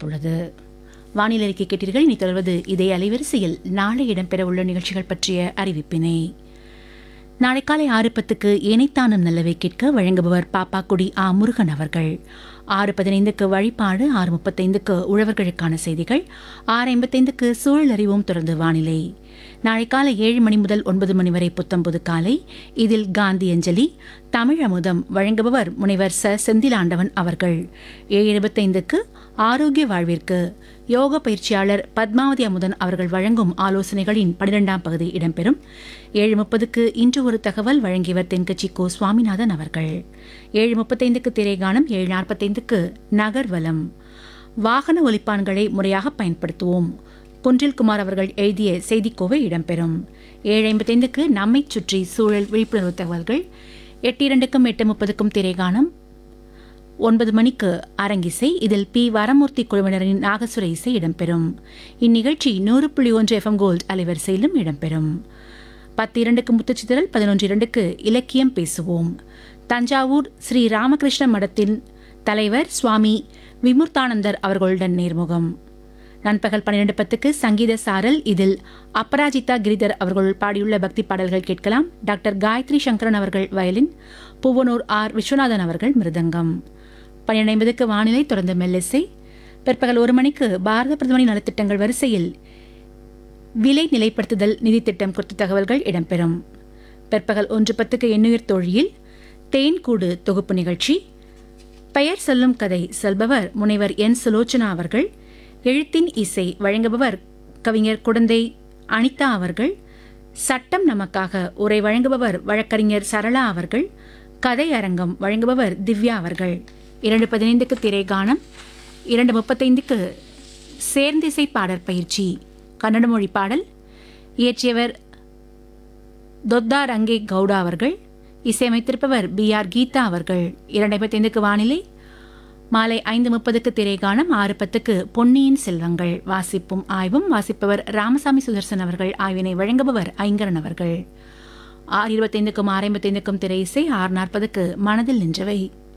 அறிவிக்கப்பட்டுள்ளது வானிலை அறிக்கை கேட்டீர்கள் இனி தொடர்வது இதே அலைவரிசையில் நாளை இடம்பெறவுள்ள நிகழ்ச்சிகள் பற்றிய அறிவிப்பினை நாளை காலை ஆறு பத்துக்கு இணைத்தானும் நல்லவை கேட்க வழங்குபவர் பாப்பாக்குடி ஆ முருகன் அவர்கள் ஆறு பதினைந்துக்கு வழிபாடு ஆறு முப்பத்தைந்துக்கு உழவர்களுக்கான செய்திகள் ஆறு ஐம்பத்தைந்துக்கு சூழல் அறிவும் தொடர்ந்து வானிலை நாளை காலை ஏழு மணி முதல் ஒன்பது மணி வரை புத்தம்புது காலை இதில் காந்தி அஞ்சலி தமிழ் அமுதம் வழங்குபவர் முனைவர் ச செந்திலாண்டவன் அவர்கள் ஏழு இருபத்தைந்துக்கு ஆரோக்கிய வாழ்விற்கு யோக பயிற்சியாளர் பத்மாவதி அமுதன் அவர்கள் வழங்கும் ஆலோசனைகளின் பனிரெண்டாம் பகுதி இடம்பெறும் ஏழு முப்பதுக்கு இன்று ஒரு தகவல் வழங்கியவர் தென்கட்சி கோ சுவாமிநாதன் அவர்கள் ஏழு முப்பத்தைந்துக்கு திரைகானம் ஏழு நாற்பத்தைந்துக்கு நகர்வலம் வாகன ஒலிப்பான்களை முறையாக பயன்படுத்துவோம் குன்றில்குமார் அவர்கள் எழுதிய செய்திக்கோவை இடம்பெறும் ஏழு ஐம்பத்தைந்துக்கு நம்மைச் சுற்றி சூழல் விழிப்புணர்வு தகவல்கள் எட்டு இரண்டுக்கும் எட்டு முப்பதுக்கும் திரைகானம் ஒன்பது மணிக்கு அரங்கிசை இதில் பி வரமூர்த்தி குழுவினரின் நாகசுர இசை இடம்பெறும் இந்நிகழ்ச்சி நூறு புள்ளி ஒன்று எஃப்எம் கோல்ட் அலைவரிசையிலும் இடம்பெறும் பத்து இரண்டுக்கு முத்துச்சிதறல் பதினொன்று இரண்டுக்கு இலக்கியம் பேசுவோம் தஞ்சாவூர் ஸ்ரீ ராமகிருஷ்ண மடத்தின் தலைவர் சுவாமி விமுர்த்தானந்தர் அவர்களுடன் நேர்முகம் நண்பகல் பன்னிரண்டு பத்துக்கு சங்கீத சாரல் இதில் அபராஜிதா கிரிதர் அவர்கள் பாடியுள்ள பக்தி பாடல்கள் கேட்கலாம் டாக்டர் காயத்ரி சங்கரன் அவர்கள் வயலின் பூவனூர் ஆர் விஸ்வநாதன் அவர்கள் மிருதங்கம் பன்னிரண்டு ஐம்பதுக்கு வானிலை தொடர்ந்து மெல்லிசை பிற்பகல் ஒரு மணிக்கு பாரத பிரதமரின் நலத்திட்டங்கள் வரிசையில் விலை நிலைப்படுத்துதல் நிதி திட்டம் குறித்த தகவல்கள் இடம்பெறும் பிற்பகல் ஒன்று பத்துக்கு எண்ணுயிர் தோழியில் தேன்கூடு தொகுப்பு நிகழ்ச்சி பெயர் சொல்லும் கதை சொல்பவர் முனைவர் என் சுலோச்சனா அவர்கள் எழுத்தின் இசை வழங்குபவர் கவிஞர் குடந்தை அனிதா அவர்கள் சட்டம் நமக்காக உரை வழங்குபவர் வழக்கறிஞர் சரளா அவர்கள் கதை அரங்கம் வழங்குபவர் திவ்யா அவர்கள் இரண்டு பதினைந்துக்கு திரைகானம் இரண்டு முப்பத்தைந்துக்கு சேர்ந்திசை பாடற் பயிற்சி கன்னட மொழி பாடல் இயற்றியவர் தொத்தா ரங்கே கவுடா அவர்கள் இசையமைத்திருப்பவர் பி ஆர் கீதா அவர்கள் இரண்டு ஐம்பத்தைந்துக்கு வானிலை மாலை ஐந்து முப்பதுக்கு திரைகானம் ஆறு பத்துக்கு பொன்னியின் செல்வங்கள் வாசிப்பும் ஆய்வும் வாசிப்பவர் ராமசாமி சுதர்சன் அவர்கள் ஆய்வினை வழங்குபவர் ஐங்கரன் அவர்கள் ஆறு இருபத்தைந்துக்கும் ஆறு ஐம்பத்தைந்துக்கும் திரை இசை ஆறு நாற்பதுக்கு மனதில் நின்றவை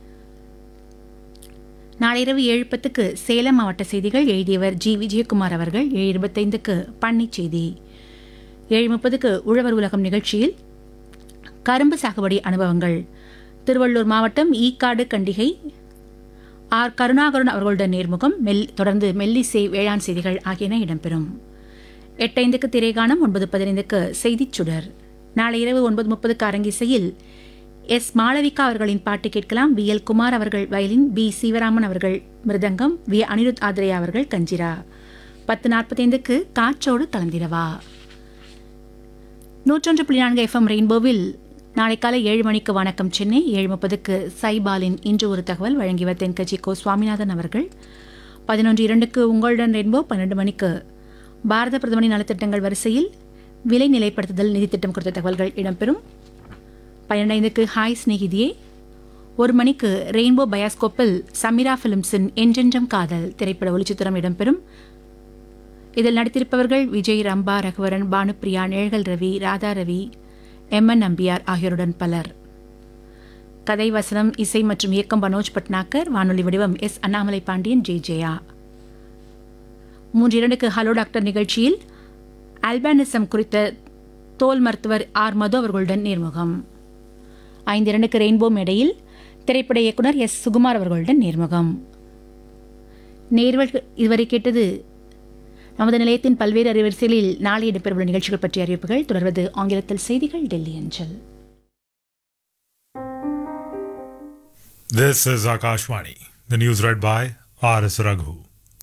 நாளிரவு ஏழு பத்துக்கு சேலம் மாவட்ட செய்திகள் எழுதியவர் ஜி விஜயகுமார் அவர்கள் ஏழு இருபத்தைந்துக்கு பண்ணைச் செய்தி ஏழு முப்பதுக்கு உழவர் உலகம் நிகழ்ச்சியில் கரும்பு சாகுபடி அனுபவங்கள் திருவள்ளூர் மாவட்டம் ஈக்காடு கண்டிகை ஆர் கருணாகரன் அவர்களுடன் நேர்முகம் மெல் தொடர்ந்து மெல்லிசை வேளாண் செய்திகள் ஆகியன இடம்பெறும் எட்டைந்துக்கு திரைகானம் ஒன்பது பதினைந்துக்கு செய்திச் சுடர் நாளை இரவு ஒன்பது முப்பதுக்கு அரங்கிசையில் எஸ் மாளவிகா அவர்களின் பாட்டு கேட்கலாம் வி எல் குமார் அவர்கள் வயலின் பி சிவராமன் அவர்கள் மிருதங்கம் வி அனிருத் ஆத்ரேயா அவர்கள் கஞ்சிரா பத்து நாற்பத்தைந்துக்கு காற்றோடு கலந்திரவா நூற்றொன்று புள்ளி நான்கு எஃப்எம் ரெயின்போவில் நாளை காலை ஏழு மணிக்கு வணக்கம் சென்னை ஏழு முப்பதுக்கு சைபாலின் இன்று ஒரு தகவல் வழங்கியவர் தென்கட்சி கோ சுவாமிநாதன் அவர்கள் பதினொன்று இரண்டுக்கு உங்களுடன் ரெயின்போ பன்னெண்டு மணிக்கு பாரத பிரதமரின் நலத்திட்டங்கள் வரிசையில் விலை நிலைப்படுத்துதல் நிதி திட்டம் குறித்த தகவல்கள் இடம்பெறும் பன்னெண்டைந்துக்கு ஹாய் ஸ்நேகிதியே ஒரு மணிக்கு ரெயின்போ பயாஸ்கோப்பில் சமிரா பிலிம்ஸின் என்றென்றும் காதல் திரைப்பட ஒளிச்சித்திரம் இடம்பெறும் இதில் நடித்திருப்பவர்கள் விஜய் ரம்பா ரகுவரன் பானுப்பிரியா நிழல்கள் ரவி ராதா ரவி எம் என் நம்பியார் ஆகியோருடன் பலர் கதை வசனம் இசை மற்றும் இயக்கம் மனோஜ் பட்னாகர் வானொலி வடிவம் எஸ் அண்ணாமலை பாண்டியன் ஜே ஜெயா மூன்று இரண்டுக்கு ஹலோ டாக்டர் நிகழ்ச்சியில் அல்பானிசம் குறித்த தோல் மருத்துவர் ஆர் மது அவர்களுடன் நேர்முகம் ஐந்து இரண்டுக்கு ரெயின்போ மேடையில் திரைப்பட இயக்குனர் எஸ் சுகுமார் அவர்களுடன் நேர்முகம் நேர்வல் இதுவரை கேட்டது நமது நிலையத்தின் பல்வேறு அறிவரிசைகளில் நாளை இடம்பெறவுள்ள நிகழ்ச்சிகள் பற்றிய அறிவிப்புகள் தொடர்வது ஆங்கிலத்தில் செய்திகள் டெல்லி அஞ்சல் This is Akashvani. The news read by R.S. Raghu.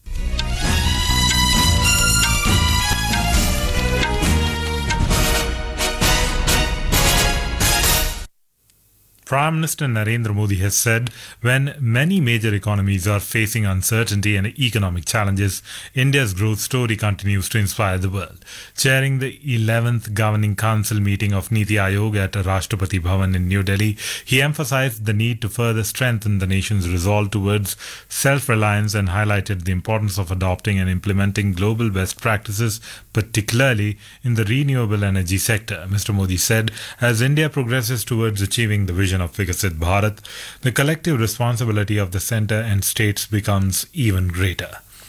Prime Minister Narendra Modi has said when many major economies are facing uncertainty and economic challenges, India's growth story continues to inspire the world. Chairing the 11th Governing Council meeting of Niti Aayog at Rashtrapati Bhavan in New Delhi, he emphasized the need to further strengthen the nation's resolve towards self reliance and highlighted the importance of adopting and implementing global best practices, particularly in the renewable energy sector. Mr. Modi said, as India progresses towards achieving the vision of Vikasit Bharat, the collective responsibility of the center and states becomes even greater.